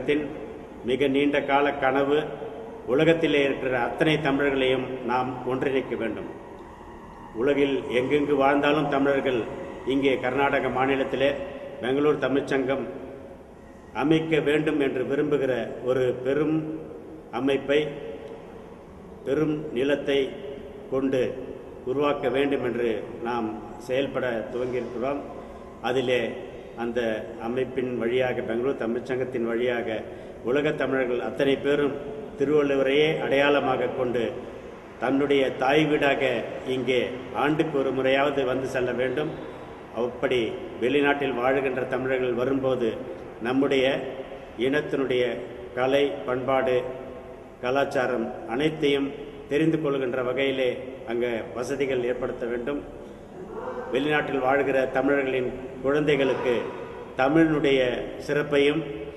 சங்கத்தின் மிக நீண்ட கால கனவு உலகத்திலே இருக்கிற அத்தனை தமிழர்களையும் நாம் ஒன்றிணைக்க வேண்டும் உலகில் எங்கெங்கு வாழ்ந்தாலும் தமிழர்கள் இங்கே கர்நாடக மாநிலத்திலே பெங்களூர் தமிழ்ச்சங்கம் அமைக்க வேண்டும் என்று விரும்புகிற ஒரு பெரும் அமைப்பை பெரும் நிலத்தை கொண்டு உருவாக்க வேண்டும் என்று நாம் செயல்பட துவங்கியிருக்கிறோம் அதிலே அந்த அமைப்பின் வழியாக பெங்களூர் தமிழ்ச்சங்கத்தின் வழியாக உலகத் தமிழர்கள் அத்தனை பேரும் திருவள்ளுவரையே அடையாளமாக கொண்டு தன்னுடைய தாய் வீடாக இங்கே ஆண்டுக்கு ஒரு முறையாவது வந்து செல்ல வேண்டும் அப்படி வெளிநாட்டில் வாழுகின்ற தமிழர்கள் வரும்போது நம்முடைய இனத்தினுடைய கலை பண்பாடு கலாச்சாரம் அனைத்தையும் தெரிந்து கொள்கின்ற வகையிலே அங்கே வசதிகள் ஏற்படுத்த வேண்டும் வெளிநாட்டில் வாழ்கிற தமிழர்களின் குழந்தைகளுக்கு தமிழினுடைய சிறப்பையும்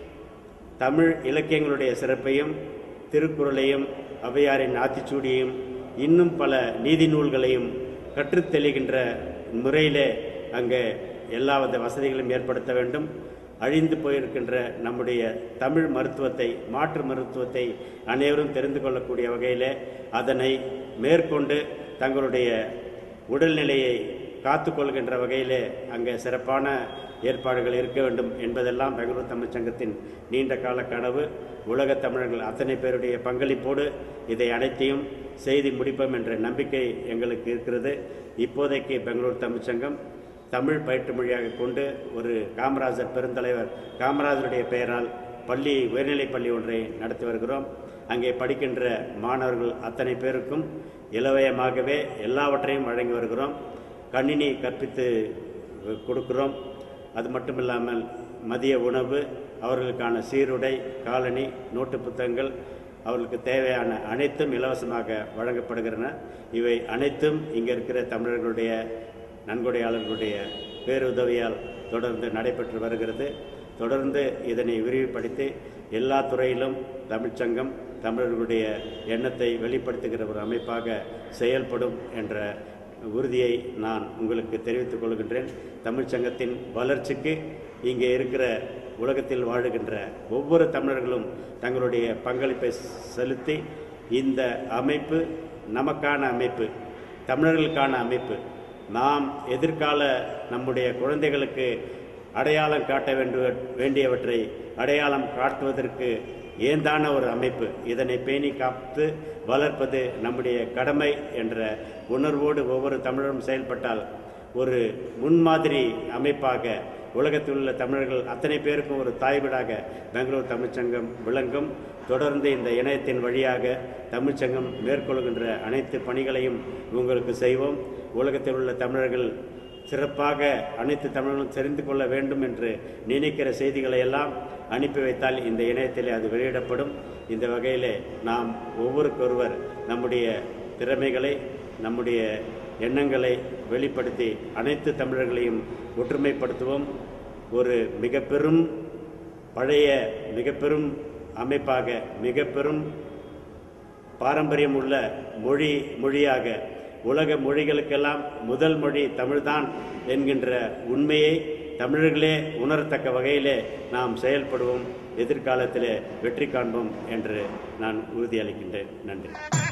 தமிழ் இலக்கியங்களுடைய சிறப்பையும் திருக்குறளையும் ஔவையாரின் ஆத்திச்சூடியையும் இன்னும் பல நீதி நூல்களையும் கற்றுத் தெளிகின்ற முறையிலே அங்கே எல்லா வித வசதிகளும் ஏற்படுத்த வேண்டும் அழிந்து போயிருக்கின்ற நம்முடைய தமிழ் மருத்துவத்தை மாற்று மருத்துவத்தை அனைவரும் தெரிந்து கொள்ளக்கூடிய வகையிலே அதனை மேற்கொண்டு தங்களுடைய உடல்நிலையை காத்துக்கொள்கின்ற வகையிலே அங்கே சிறப்பான ஏற்பாடுகள் இருக்க வேண்டும் என்பதெல்லாம் பெங்களூர் தமிழ்ச் சங்கத்தின் நீண்ட கால கனவு உலகத் தமிழர்கள் அத்தனை பேருடைய பங்களிப்போடு இதை அனைத்தையும் செய்து முடிப்போம் என்ற நம்பிக்கை எங்களுக்கு இருக்கிறது இப்போதைக்கு பெங்களூர் தமிழ்ச் சங்கம் தமிழ் பயிற்று மொழியாக கொண்டு ஒரு காமராஜர் பெருந்தலைவர் காமராஜருடைய பெயரால் பள்ளி உயர்நிலைப் பள்ளி ஒன்றை நடத்தி வருகிறோம் அங்கே படிக்கின்ற மாணவர்கள் அத்தனை பேருக்கும் இலவயமாகவே எல்லாவற்றையும் வழங்கி வருகிறோம் கணினி கற்பித்து கொடுக்கிறோம் அது மட்டும் இல்லாமல் மதிய உணவு அவர்களுக்கான சீருடை காலணி நோட்டு புத்தகங்கள் அவர்களுக்கு தேவையான அனைத்தும் இலவசமாக வழங்கப்படுகின்றன இவை அனைத்தும் இங்கே இருக்கிற தமிழர்களுடைய நன்கொடையாளர்களுடைய பேருதவியால் தொடர்ந்து நடைபெற்று வருகிறது தொடர்ந்து இதனை விரிவுபடுத்தி எல்லா துறையிலும் தமிழ்ச்சங்கம் தமிழர்களுடைய எண்ணத்தை வெளிப்படுத்துகிற ஒரு அமைப்பாக செயல்படும் என்ற உறுதியை நான் உங்களுக்கு தெரிவித்துக் கொள்கின்றேன் தமிழ்ச்சங்கத்தின் வளர்ச்சிக்கு இங்கே இருக்கிற உலகத்தில் வாழுகின்ற ஒவ்வொரு தமிழர்களும் தங்களுடைய பங்களிப்பை செலுத்தி இந்த அமைப்பு நமக்கான அமைப்பு தமிழர்களுக்கான அமைப்பு நாம் எதிர்கால நம்முடைய குழந்தைகளுக்கு அடையாளம் காட்ட வேண்டு வேண்டியவற்றை அடையாளம் காட்டுவதற்கு ஏந்தான ஒரு அமைப்பு இதனை பேணி காத்து வளர்ப்பது நம்முடைய கடமை என்ற உணர்வோடு ஒவ்வொரு தமிழரும் செயல்பட்டால் ஒரு முன்மாதிரி அமைப்பாக உலகத்தில் உள்ள தமிழர்கள் அத்தனை பேருக்கும் ஒரு தாய்வீடாக பெங்களூர் தமிழ்ச்சங்கம் விளங்கும் தொடர்ந்து இந்த இணையத்தின் வழியாக தமிழ்ச்சங்கம் மேற்கொள்கின்ற அனைத்து பணிகளையும் உங்களுக்கு செய்வோம் உலகத்தில் உள்ள தமிழர்கள் சிறப்பாக அனைத்து தமிழர்களும் தெரிந்து கொள்ள வேண்டும் என்று நினைக்கிற செய்திகளை எல்லாம் அனுப்பி வைத்தால் இந்த இணையத்திலே அது வெளியிடப்படும் இந்த வகையிலே நாம் ஒவ்வொருக்கொருவர் நம்முடைய திறமைகளை நம்முடைய எண்ணங்களை வெளிப்படுத்தி அனைத்து தமிழர்களையும் ஒற்றுமைப்படுத்துவோம் ஒரு மிக பெரும் பழைய மிக பெரும் அமைப்பாக மிக பெரும் பாரம்பரியம் உள்ள மொழி மொழியாக உலக மொழிகளுக்கெல்லாம் முதல் மொழி தமிழ்தான் என்கின்ற உண்மையை தமிழர்களே உணரத்தக்க வகையிலே நாம் செயல்படுவோம் எதிர்காலத்திலே வெற்றி காண்போம் என்று நான் உறுதியளிக்கின்றேன் நன்றி